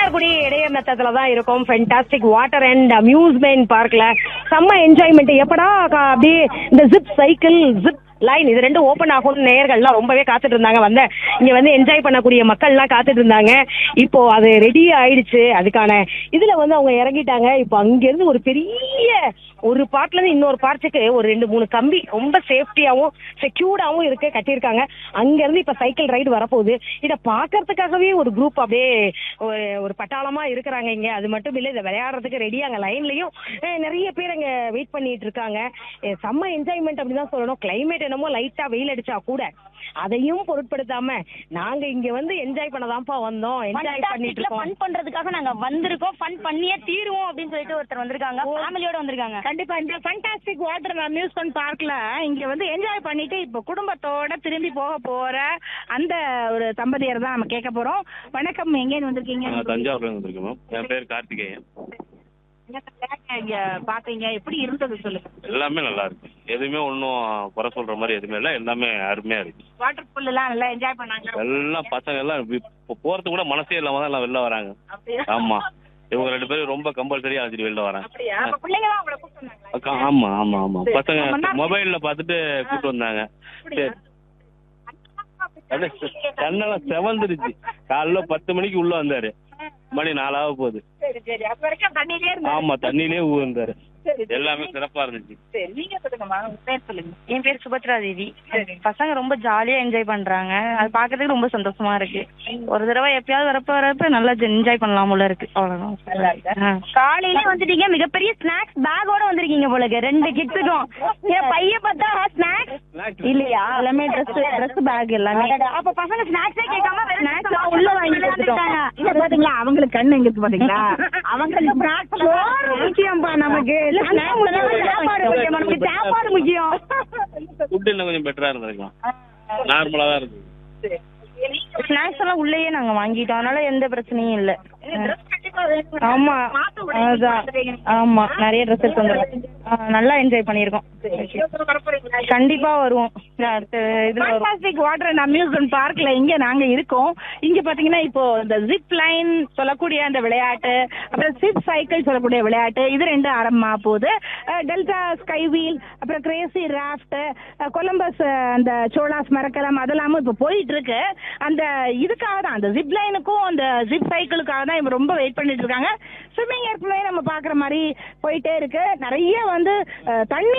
மன்னார்குடி இடையநத்தத்துல தான் இருக்கும் fantastic water and amusement பார்க்ல செம்ம என்ஜாய்மெண்ட் எப்படா க- அப்படியே இந்த ஜிப் சைக்கிள் ஜிப் லைன் இது ரெண்டும் ஓபன் ஆகும் நேயர்கள்லாம் ரொம்பவே காத்துட்டு இருந்தாங்க வந்த இங்க வந்து என்ஜாய் பண்ணக்கூடிய மக்கள்லாம் காத்துட்டு இருந்தாங்க இப்போ அது ரெடி ஆயிடுச்சு அதுக்கான இதுல வந்து அவங்க இறங்கிட்டாங்க இப்போ அங்க இருந்து ஒரு பெரிய ஒரு பார்ட்ல இருந்து இன்னொரு பார்ட்டுக்கு ஒரு ரெண்டு மூணு கம்பி ரொம்ப சேஃப்டியாவும் செக்யூர்டாவும் இருக்கு கட்டியிருக்காங்க அங்க இருந்து இப்ப சைக்கிள் ரைடு வரப்போகுது இத பாக்குறதுக்காகவே ஒரு குரூப் அப்படியே ஒரு ஒரு பட்டாளமா இருக்கிறாங்க இங்க அது மட்டும் இல்ல இதை விளையாடுறதுக்கு ரெடி அங்க லைன்லயும் நிறைய பேர் அங்க வெயிட் பண்ணிட்டு இருக்காங்க அஹ் செம்ம என்ஜாய்மெண்ட் அப்படிதான் சொல்லணும் கிளைமேட் என்னமோ லைட்டா வெயில் அடிச்சா கூட அதையும் பொருட்படுத்தாம நாங்க இங்க வந்து என்ஜாய் பண்ணதான்ப்பா வந்தோம் என்ஜாய் பண்ணிட்டு இருக்கோம் ஃபன் பண்றதுக்காக நாங்க வந்திருக்கோம் ஃபன் பண்ணியே தீருவோம் அப்படின்னு சொல்லிட்டு ஒருத்தர் வந்திருக்காங்க ஃபேமிலியோட வந்திருக்காங்க கண்டிப்பா இந்த ஃபண்டாஸ்டிக் வாட்டர் அம்யூஸ்மெண்ட் பார்க்ல இங்க வந்து என்ஜாய் பண்ணிட்டு இப்ப குடும்பத்தோட திரும்பி போக போற அந்த ஒரு தம்பதியர் தான் நம்ம கேட்க போறோம் வணக்கம் எங்கேருந்து வந்திருக்கீங்க நான் தஞ்சாவூர்ல இருந்து வந்திருக்கேன் மேம் என் பேர் கார்த்திகேயன் என்ன இங்க பாத்தீங்க எப்படி இருந்தது சொல்லுங்க எல்லாமே நல்லா இருக்கு எதுவுமே ஒன்றும் குறை சொல்ற மாதிரி எதுவுமே இல்லை எல்லாமே அருமையா இருக்கு வாட்டர் பூல் எல்லாம் நல்லா என்ஜாய் பண்ணாங்க எல்லாம் பசங்க எல்லாம் இப்போ போறதுக்கு கூட மனசே இல்லாம தான் எல்லாம் வெளில வராங்க அப்படியா ஆமா இவங்க ரெண்டு பேரும் ரொம்ப கம்பல்சரியா அழைச்சிட்டு வெளில வராங்க அப்படியா அப்ப பிள்ளைங்க தான் உங்களை கூப்பிட்டு வந்தாங்களா? அக்கா, ஆமா ஆமா ஆமா சரி. பசங்க அப்ப நான் மொபைல்ல பார்த்துட்டு கூப்பிட்டு வந்தாங்க அப்படியா? சரி அப்படியே செ- கண்ணெல்லாம் செவந்துருச்சு காலைல பத்து மணிக்கு உள்ள வந்தாரு மணி நாலாக போகுது சரி சரி அப்ப வரைக்கும் தண்ணியிலே இருந்தா ஆமா தண்ணியிலே ஊர்ந்தாரு சரி சரி. எல்லாமே சிறப்பா இருந்துச்சு சரி நீங்க சொல்லுங்கம்மா உங்க பேர் சொல்லுங்க என் பேர் சுபத்ரா தேவி சரி. பசங்க ரொம்ப ஜாலியா என்ஜாய் பண்றாங்க அது பாக்குறதுக்கு ரொம்ப சந்தோஷமா இருக்கு ஒரு தடவை எப்பயாவது வரப்ப வரப்ப நல்லா என்ஜாய் பண்ணலாம் போல இருக்கு நல்லா இருக்கா? அவ்வளவுதான் ஆ. காலையில வந்துட்டீங்க மிகப்பெரிய ஸ்நாக்ஸ் பேக்கோட வந்திருக்கீங்க போல இருக்கு ரெண்டு கிட்ஸுக்கும் என் பையன் பார்த்தா ஸ்நாக்ஸ் இல்லையா எல்லாமே ட்ரெஸ் ட்ரெஸ் பேக் எல்லாமே அப்ப பசங்க ஸ்நாக்ஸே கேட்காம Snacks எல்லாம் உள்ள வாங்கி கொடுத்துட்டோம். இல்ல பாத்தீங்களா அவங்களுக்கு கண்ணு எங்க இருக்கு பாத்தீங்களா அவங்களுக்கு சோறு முக்கியம்ப்பா நமக்கு சாப்பாடு முக்கியம் நமக்கு சாப்பாடு முக்கியம் ஃபுட் இன்னும் கொஞ்சம் பெட்டரா இருந்திருக்கலாம் நார்மலா தான் இருந்தது ஸ்நாக்ஸ் எல்லாம் உள்ளேயே நாங்க வாங்கிட்டோம் அதனால எந்த பிரச்சனையும் இல்ல ஆமா அதான் ஆமா நிறைய ட்ரெஸ் எடுத்து வந்துருக்கோம் ஆ, நல்லா என்ஜாய் பண்ணியிருக்கோம் கண்டிப்பா வருவோம் அடுத்த இதுல வரும் ஃபண்டாஸ்டிக் வாட்டர் அண்ட் அம்யூஸ்மெண்ட் பார்க்ல இங்க நாங்க இருக்கோம் இங்க பாத்தீங்கன்னா இப்போ இந்த ஜிப் லைன் சொல்லக்கூடிய அந்த விளையாட்டு அப்புறம் சிப் சைக்கிள் சொல்லக்கூடிய விளையாட்டு இது ரெண்டு ஆரம்பமா போகுது டெல்டா ஸ்கை வீல் அப்புறம் கிரேசி ராஃப்ட் கொலம்பஸ் அஹ், அந்த சோலாஸ் மரக்கலம் அதெல்லாமும் இப்போ போயிட்டு இருக்கு அந்த இதுக்காக தான் அந்த ஜிப் லைனுக்கும் அந்த ஜிப் சைக்கிளுக்காக தான் இவங்க ரொம்ப வெயிட் பண்ணிட்டு இருக்காங்க ஸ்விம்மிங் ஏற்கனவே நம்ம பாக்குற மாதிரி போயிட்டே இருக்கு நிறைய வந்து அஹ், தண்ணி